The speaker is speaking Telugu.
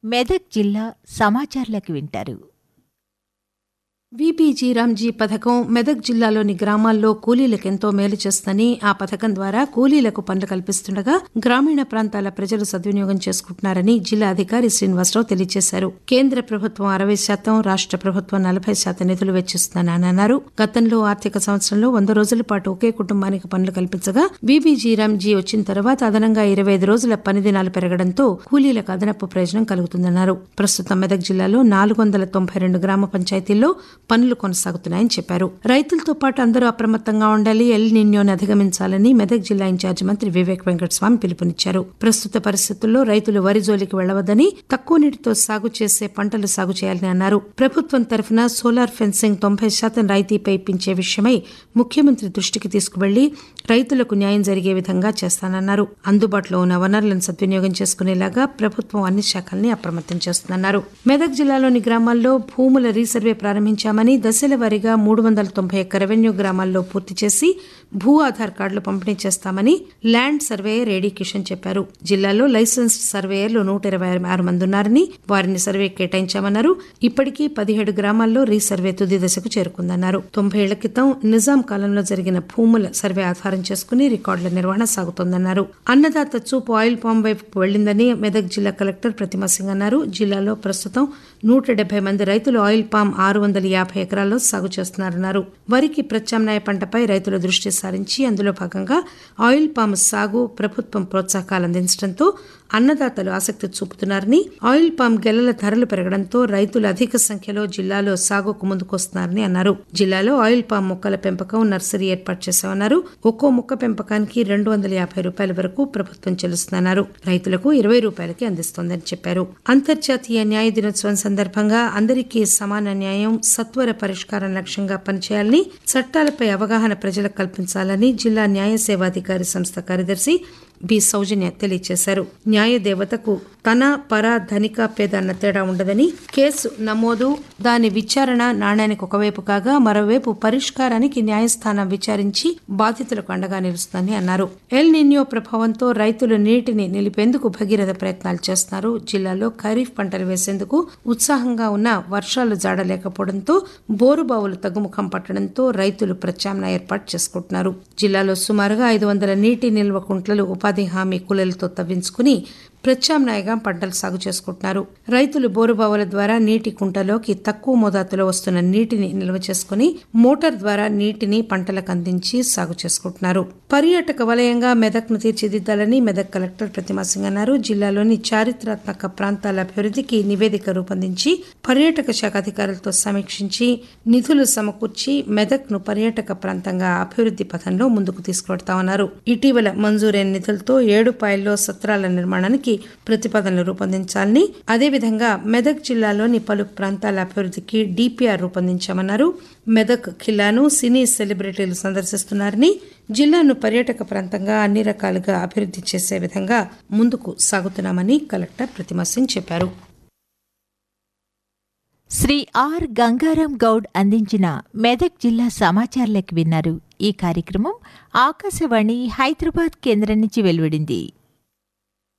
మెదక్ జిల్లా సమాచారాలకు వింటారు విబీజీ రామ్జీ పథకం మెదక్ జిల్లాలోని గ్రామాల్లో కూలీలకు ఎంతో మేలు చేస్తుందని ఆ పథకం ద్వారా కూలీలకు పనులు కల్పిస్తుండగా గ్రామీణ ప్రాంతాల ప్రజలు సద్వినియోగం చేసుకుంటున్నారని జిల్లా అధికారి శ్రీనివాసరావు తెలియజేశారు కేంద్ర ప్రభుత్వం అరవై శాతం రాష్ట ప్రభుత్వం నలభై శాతం నిధులు వెచ్చిస్తుందని అన్నారు గతంలో ఆర్థిక సంవత్సరంలో వంద రోజుల పాటు ఒకే కుటుంబానికి పనులు కల్పించగా విబీజీ రామ్జీ వచ్చిన తర్వాత అదనంగా ఇరవై ఐదు రోజుల పని దినాలు పెరగడంతో కూలీలకు అదనపు ప్రయోజనం కలుగుతుందన్నారు ప్రస్తుతం మెదక్ జిల్లాలో నాలుగు వందల తొంభై రెండు గ్రామ పంచాయతీల్లో పనులు కొనసాగుతున్నాయని చెప్పారు రైతులతో పాటు అందరూ అప్రమత్తంగా ఉండాలి ఎల్ నిన్యోని అధిగమించాలని మెదక్ జిల్లా ఇన్ఛార్జి మంత్రి వివేక్ వెంకటస్వామి పిలుపునిచ్చారు ప్రస్తుత పరిస్థితుల్లో రైతులు వరి జోలికి వెళ్లవద్దని తక్కువ నీటితో సాగు చేసే పంటలు సాగు చేయాలని అన్నారు ప్రభుత్వం తరఫున సోలార్ ఫెన్సింగ్ తొంభై శాతం రాయితీపై ఇప్పించే విషయమై ముఖ్యమంత్రి దృష్టికి తీసుకువెళ్లి రైతులకు న్యాయం జరిగే విధంగా చేస్తానన్నారు అందుబాటులో ఉన్న వనరులను సద్వినియోగం చేసుకునేలాగా ప్రభుత్వం అన్ని శాఖల్ని అప్రమత్తం చేస్తుందన్నారు మెదక్ జిల్లాలోని గ్రామాల్లో భూముల రీసర్వే ప్రారంభించామని దశల వారీగా మూడు వందల తొంభై ఒక్క రెవెన్యూ గ్రామాల్లో పూర్తి చేసి భూ ఆధార్ కార్డులు పంపిణీ చేస్తామని ల్యాండ్ సర్వేయర్ ఏడీ కిషన్ చెప్పారు జిల్లాలో లైసెన్స్డ్ సర్వేయర్లు నూట ఇరవై ఆరు మంది ఉన్నారని వారిని సర్వే కేటాయించామన్నారు ఇప్పటికీ పదిహేడు గ్రామాల్లో రీసర్వే తుది దశకు చేరుకుందన్నారు తొంభై ఏళ్ల క్రితం నిజాం కాలంలో జరిగిన భూముల సర్వే ఆధారం చేసుకుని రికార్డుల నిర్వహణ సాగుతోందన్నారు అన్నదాత చూపు ఆయిల్ పామ్ వైపుకు వెళ్లిందని మెదక్ జిల్లా కలెక్టర్ ప్రతిమా సింగ్ అన్నారు జిల్లాలో ప్రస్తుతం నూట డెబ్బై మంది రైతులు ఆయిల్ పామ్ ఆరు వందల యాభై ఎకరాల్లో సాగు చేస్తున్నారన్నారు వరికి ప్రత్యామ్నాయ పంటపై రైతులు దృష్టి సారించి అందులో భాగంగా ఆయిల్ పామ్ సాగు ప్రభుత్వం ప్రోత్సాహకాలు అందించడంతో అన్నదాతలు ఆసక్తి చూపుతున్నారని ఆయిల్ పామ్ గెలల ధరలు పెరగడంతో రైతులు అధిక సంఖ్యలో జిల్లాలో సాగుకు ముందుకొస్తున్నారని అన్నారు జిల్లాలో ఆయిల్ పామ్ మొక్కల పెంపకం నర్సరీ ఏర్పాటు చేశామన్నారు ఒక్కో మొక్క పెంపకానికి రెండు వందల యాభై రూపాయల వరకు ప్రభుత్వం చెల్లిస్తుందన్నారు రైతులకు ఇరవై రూపాయలకి అందిస్తోందని చెప్పారు అంతర్జాతీయ న్యాయ దినోత్సవం సందర్భంగా అందరికీ సమాన న్యాయం సత్వర పరిష్కారం లక్ష్యంగా పనిచేయాలని చట్టాలపై అవగాహన ప్రజలకు కల్పించాలని జిల్లా న్యాయ సేవాధికారి సంస్థ కార్యదర్శి బి సౌజన్య తెలియజేశారు న్యాయ దేవతకు తన పర ధనిక పేద అన్న తేడా ఉండదని కేసు నమోదు దాని విచారణ నాణ్యానికి ఒకవైపు కాగా మరోవైపు పరిష్కారానికి న్యాయస్థానం విచారించి బాధితులకు అండగా నిలుస్తుందని అన్నారు ఎల్ నిన్యో ప్రభావంతో రైతులు నీటిని నిలిపేందుకు భగీరథ ప్రయత్నాలు చేస్తున్నారు జిల్లాలో ఖరీఫ్ పంటలు వేసేందుకు ఉత్సాహంగా ఉన్న వర్షాలు జాడలేకపోవడంతో బోరుబావులు తగ్గుముఖం పట్టడంతో రైతులు ప్రత్యామ్నాయ ఏర్పాటు చేసుకుంటున్నారు జిల్లాలో సుమారుగా ఐదు వందల నీటి నిల్వ కుంట్లలు ఉపాధి హామీ కూలీలతో తవ్వించుకుని ప్రత్యామ్నాయంగా పంటలు సాగు చేసుకుంటున్నారు రైతులు బోరుబావుల ద్వారా నీటి కుంటలోకి తక్కువ మోతాదులో వస్తున్న నీటిని నిల్వ చేసుకుని మోటార్ ద్వారా నీటిని పంటలకు అందించి సాగు చేసుకుంటున్నారు పర్యాటక వలయంగా మెదక్ను తీర్చిదిద్దాలని మెదక్ కలెక్టర్ ప్రతిమా సింగ్ అన్నారు జిల్లాలోని చారిత్రాత్మక ప్రాంతాల అభివృద్ధికి నివేదిక రూపొందించి పర్యాటక శాఖ అధికారులతో సమీక్షించి నిధులు సమకూర్చి మెదక్ను పర్యాటక ప్రాంతంగా అభివృద్ధి పథంలో ముందుకు తీసుకువెడతామన్నారు ఇటీవల మంజూరైన నిధులతో ఏడు పాయల్లో సత్రాల నిర్మాణానికి ప్రతిపాదనలు రూపొందించాలని అదేవిధంగా మెదక్ జిల్లాలోని పలు ప్రాంతాల అభివృద్ధికి డిపిఆర్ రూపొందించామన్నారు మెదక్ ఖిల్లాను సినీ సెలబ్రిటీలు సందర్శిస్తున్నారని జిల్లాను పర్యాటక ప్రాంతంగా అన్ని రకాలుగా అభివృద్ధి చేసే విధంగా ముందుకు సాగుతున్నామని కలెక్టర్ ప్రతిమా సింగ్ చెప్పారు శ్రీ ఆర్ గంగారాం గౌడ్ అందించిన మెదక్ జిల్లా సమాచారాలకు విన్నారు ఈ కార్యక్రమం ఆకాశవాణి హైదరాబాద్ కేంద్రం నుంచి వెలువడింది